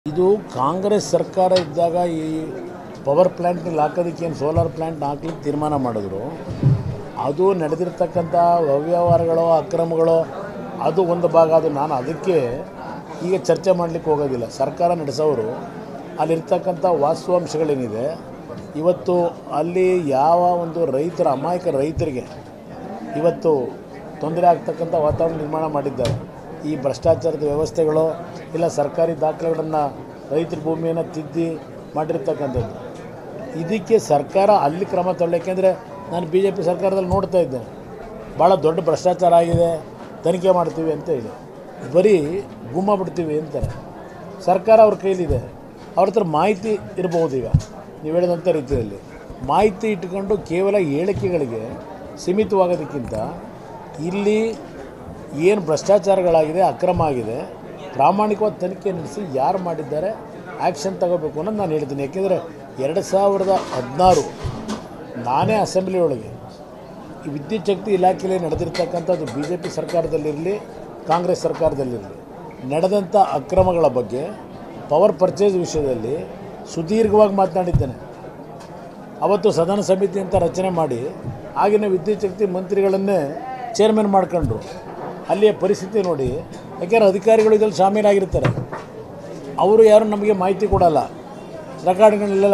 ಇದು ಕಾಂಗ್ರೆಸ್ ಸರ್ಕಾರ ಇದ್ದಾಗ ಈ ಪವರ್ ಪ್ಲ್ಯಾಂಟ್ನಲ್ಲಿ ಹಾಕೋದಕ್ಕೆ ಏನು ಸೋಲಾರ್ ಪ್ಲ್ಯಾಂಟ್ ಹಾಕ್ಲಿಕ್ಕೆ ತೀರ್ಮಾನ ಮಾಡಿದ್ರು ಅದು ನಡೆದಿರ್ತಕ್ಕಂಥ ಅವ್ಯವಹಾರಗಳು ಅಕ್ರಮಗಳು ಅದು ಒಂದು ಭಾಗ ಅದು ನಾನು ಅದಕ್ಕೆ ಈಗ ಚರ್ಚೆ ಮಾಡಲಿಕ್ಕೆ ಹೋಗೋದಿಲ್ಲ ಸರ್ಕಾರ ನಡೆಸೋರು ಅಲ್ಲಿರ್ತಕ್ಕಂಥ ವಾಸ್ತವಾಂಶಗಳೇನಿದೆ ಇವತ್ತು ಅಲ್ಲಿ ಯಾವ ಒಂದು ರೈತರ ಅಮಾಯಕ ರೈತರಿಗೆ ಇವತ್ತು ತೊಂದರೆ ಆಗ್ತಕ್ಕಂಥ ವಾತಾವರಣ ನಿರ್ಮಾಣ ಮಾಡಿದ್ದಾರೆ ಈ ಭ್ರಷ್ಟಾಚಾರದ ವ್ಯವಸ್ಥೆಗಳು ಇಲ್ಲ ಸರ್ಕಾರಿ ದಾಖಲೆಗಳನ್ನು ರೈತರ ಭೂಮಿಯನ್ನು ತಿದ್ದಿ ಮಾಡಿರ್ತಕ್ಕಂಥದ್ದು ಇದಕ್ಕೆ ಸರ್ಕಾರ ಅಲ್ಲಿ ಕ್ರಮ ತಗೊಳ್ಳೋಕೆ ಅಂದರೆ ನಾನು ಬಿ ಜೆ ಪಿ ಸರ್ಕಾರದಲ್ಲಿ ನೋಡ್ತಾ ಇದ್ದೇನೆ ಭಾಳ ದೊಡ್ಡ ಭ್ರಷ್ಟಾಚಾರ ಆಗಿದೆ ತನಿಖೆ ಮಾಡ್ತೀವಿ ಅಂತ ಹೇಳಿ ಬರೀ ಗುಮ್ಮ ಬಿಡ್ತೀವಿ ಅಂತಾರೆ ಸರ್ಕಾರ ಅವ್ರ ಕೈಲಿದೆ ಅವ್ರ ಹತ್ರ ಮಾಹಿತಿ ಇರ್ಬೋದು ಈಗ ನೀವು ಹೇಳಿದಂಥ ರೀತಿಯಲ್ಲಿ ಮಾಹಿತಿ ಇಟ್ಕೊಂಡು ಕೇವಲ ಹೇಳಿಕೆಗಳಿಗೆ ಸೀಮಿತವಾಗೋದಕ್ಕಿಂತ ಇಲ್ಲಿ ಏನು ಭ್ರಷ್ಟಾಚಾರಗಳಾಗಿದೆ ಅಕ್ರಮ ಆಗಿದೆ ಪ್ರಾಮಾಣಿಕವಾದ ತನಿಖೆ ನಡೆಸಿ ಯಾರು ಮಾಡಿದ್ದಾರೆ ಆ್ಯಕ್ಷನ್ ತಗೋಬೇಕು ಅನ್ನೋದು ನಾನು ಹೇಳ್ತೀನಿ ಯಾಕೆಂದರೆ ಎರಡು ಸಾವಿರದ ಹದಿನಾರು ನಾನೇ ಅಸೆಂಬ್ಲಿ ಒಳಗೆ ಈ ವಿದ್ಯುತ್ ಶಕ್ತಿ ಇಲಾಖೆಯಲ್ಲಿ ನಡೆದಿರ್ತಕ್ಕಂಥದ್ದು ಬಿ ಜೆ ಪಿ ಸರ್ಕಾರದಲ್ಲಿರಲಿ ಕಾಂಗ್ರೆಸ್ ಸರ್ಕಾರದಲ್ಲಿರಲಿ ನಡೆದಂಥ ಅಕ್ರಮಗಳ ಬಗ್ಗೆ ಪವರ್ ಪರ್ಚೇಸ್ ವಿಷಯದಲ್ಲಿ ಸುದೀರ್ಘವಾಗಿ ಮಾತನಾಡಿದ್ದೇನೆ ಅವತ್ತು ಸದನ ಸಮಿತಿ ಅಂತ ರಚನೆ ಮಾಡಿ ಆಗಿನ ವಿದ್ಯುತ್ ಶಕ್ತಿ ಮಂತ್ರಿಗಳನ್ನೇ ಚೇರ್ಮನ್ ಮಾಡ್ಕೊಂಡ್ರು ಅಲ್ಲಿಯ ಪರಿಸ್ಥಿತಿ ನೋಡಿ ಯಾಕೆಂದ್ರೆ ಅಧಿಕಾರಿಗಳು ಇದರಲ್ಲಿ ಶಾಮೀಲಾಗಿರ್ತಾರೆ ಅವರು ಯಾರು ನಮಗೆ ಮಾಹಿತಿ ಕೊಡಲ್ಲ ರೆಕಾರ್ಡ್ಗಳನ್ನೆಲ್ಲ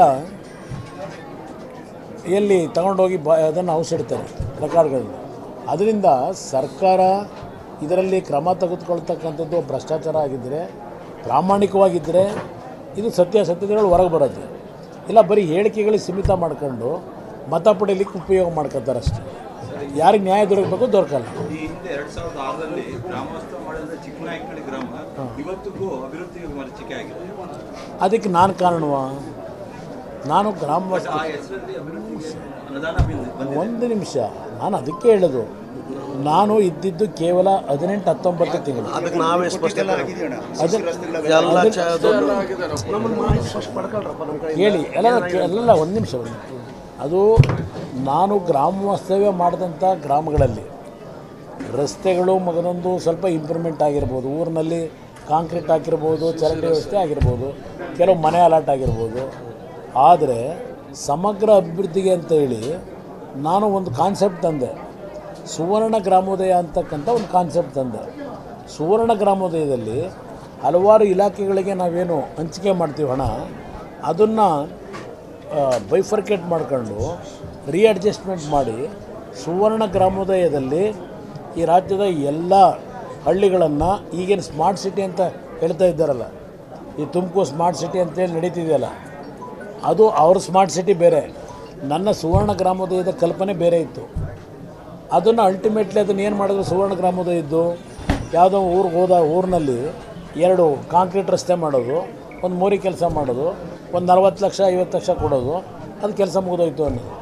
ಎಲ್ಲಿ ತಗೊಂಡೋಗಿ ಬ ಅದನ್ನು ಔಷಧಿಡ್ತಾರೆ ರೆಕಾರ್ಡ್ಗಳನ್ನ ಅದರಿಂದ ಸರ್ಕಾರ ಇದರಲ್ಲಿ ಕ್ರಮ ತೆಗೆದುಕೊಳ್ತಕ್ಕಂಥದ್ದು ಭ್ರಷ್ಟಾಚಾರ ಆಗಿದ್ದರೆ ಪ್ರಾಮಾಣಿಕವಾಗಿದ್ದರೆ ಇದು ಸತ್ಯಾಸತ್ಯತೆಗಳು ಹೊರಗೆ ಬರುತ್ತೆ ಇಲ್ಲ ಬರೀ ಹೇಳಿಕೆಗಳಿಗೆ ಸೀಮಿತ ಮಾಡ್ಕೊಂಡು ಮತ ಪಡೀಲಿಕ್ಕೆ ಉಪಯೋಗ ಮಾಡ್ಕೊತಾರೆ ಅಷ್ಟೇ ಯಾರಿಗೆ ನ್ಯಾಯ ದೊರಕಬೇಕು ದೊರಕಲ್ಲ ಈ ಹಿಂದೆ ಎರಡ್ ಸಾವಿರದ ಆರರಲ್ಲಿ ಗ್ರಾಮೋತ್ಸವ ಮಾಡಿದ ಚಿಕ್ಕನಾಯಕನಹಳ್ಳಿ ಗ್ರಾಮ ಇವತ್ತಿಗೂ ಅಭಿವೃದ್ಧಿಗೆ ಮರೀಚಿಕೆ ಆಗಿದೆ ಅದಕ್ಕೆ ನಾನು ಕಾರಣವಾ ನಾನು ಗ್ರಾಮ ಬಟ್ ಆ ಹೆಸರಲ್ಲಿ ಅಭಿವೃದ್ಧಿಗೆ ಅನುದಾನ ಬಂದಿ- ಬಂದಿದೆ ಒಂದು ನಿಮಿಷ ನಾನು ಅದಕ್ಕೆ ಹೇಳೋದು ನಾನು ಇದ್ದಿದ್ದು ಕೇವಲ ಹದಿನೆಂಟು ಹತ್ತೊಂಬತ್ತು ತಿಂಗಳು ಅದಕ್ಕೆ ನಾವೇ ಸ್ಪಷ್ಟ ಅದನ್ನ ಎಲ್ಲ ಚ- ದೊಡ್ಡ ಹೇಳಿ ಎಲ್ಲ ಎಲ್ಲ ಒಂದು ನಿಮಿಷ ಒಂದು ನಿಮಿಷ. ಅದು ನಾನು ಗ್ರಾಮ ವಾಸ್ತವ್ಯ ಮಾಡಿದಂಥ ಗ್ರಾಮಗಳಲ್ಲಿ ರಸ್ತೆಗಳು ಮಗದೊಂದು ಸ್ವಲ್ಪ ಇಂಪ್ರೂವ್ಮೆಂಟ್ ಆಗಿರ್ಬೋದು ಊರಿನಲ್ಲಿ ಕಾಂಕ್ರೀಟ್ ಹಾಕಿರ್ಬೋದು ಚರಂಡಿ ವ್ಯವಸ್ಥೆ ಆಗಿರ್ಬೋದು ಕೆಲವು ಮನೆ ಅಲಾಟ್ ಆಗಿರ್ಬೋದು ಆದರೆ ಸಮಗ್ರ ಅಭಿವೃದ್ಧಿಗೆ ಅಂತ ಹೇಳಿ ನಾನು ಒಂದು ಕಾನ್ಸೆಪ್ಟ್ ತಂದೆ ಸುವರ್ಣ ಗ್ರಾಮೋದಯ ಅಂತಕ್ಕಂಥ ಒಂದು ಕಾನ್ಸೆಪ್ಟ್ ತಂದೆ ಸುವರ್ಣ ಗ್ರಾಮೋದಯದಲ್ಲಿ ಹಲವಾರು ಇಲಾಖೆಗಳಿಗೆ ನಾವೇನು ಹಂಚಿಕೆ ಮಾಡ್ತೀವಿ ಹಣ ಅದನ್ನು ಬೈಫರ್ಕೇಟ್ ಮಾಡ್ಕೊಂಡು ರೀಅಡ್ಜಸ್ಟ್ಮೆಂಟ್ ಮಾಡಿ ಸುವರ್ಣ ಗ್ರಾಮೋದಯದಲ್ಲಿ ಈ ರಾಜ್ಯದ ಎಲ್ಲ ಹಳ್ಳಿಗಳನ್ನು ಈಗೇನು ಸ್ಮಾರ್ಟ್ ಸಿಟಿ ಅಂತ ಹೇಳ್ತಾ ಇದ್ದಾರಲ್ಲ ಈ ತುಮಕೂರು ಸ್ಮಾರ್ಟ್ ಸಿಟಿ ಅಂತೇಳಿ ನಡೀತಿದೆಯಲ್ಲ ಅದು ಅವ್ರ ಸ್ಮಾರ್ಟ್ ಸಿಟಿ ಬೇರೆ ನನ್ನ ಸುವರ್ಣ ಗ್ರಾಮೋದಯದ ಕಲ್ಪನೆ ಬೇರೆ ಇತ್ತು ಅದನ್ನು ಅಲ್ಟಿಮೇಟ್ಲಿ ಅದನ್ನು ಏನು ಮಾಡಿದ್ರು ಸುವರ್ಣ ಗ್ರಾಮೋದಯ ಇದ್ದು ಯಾವುದೋ ಊರಿಗೆ ಹೋದ ಊರಿನಲ್ಲಿ ಎರಡು ಕಾಂಕ್ರೀಟ್ ರಸ್ತೆ ಮಾಡೋದು ಒಂದು ಮೋರಿ ಕೆಲಸ ಮಾಡೋದು ಒಂದು ನಲ್ವತ್ತು ಲಕ್ಷ ಐವತ್ತು ಲಕ್ಷ ಕೊಡೋದು ಅದು ಕೆಲಸ ಮುಗಿದೋಯ್ತು ಅನ್ನೋದು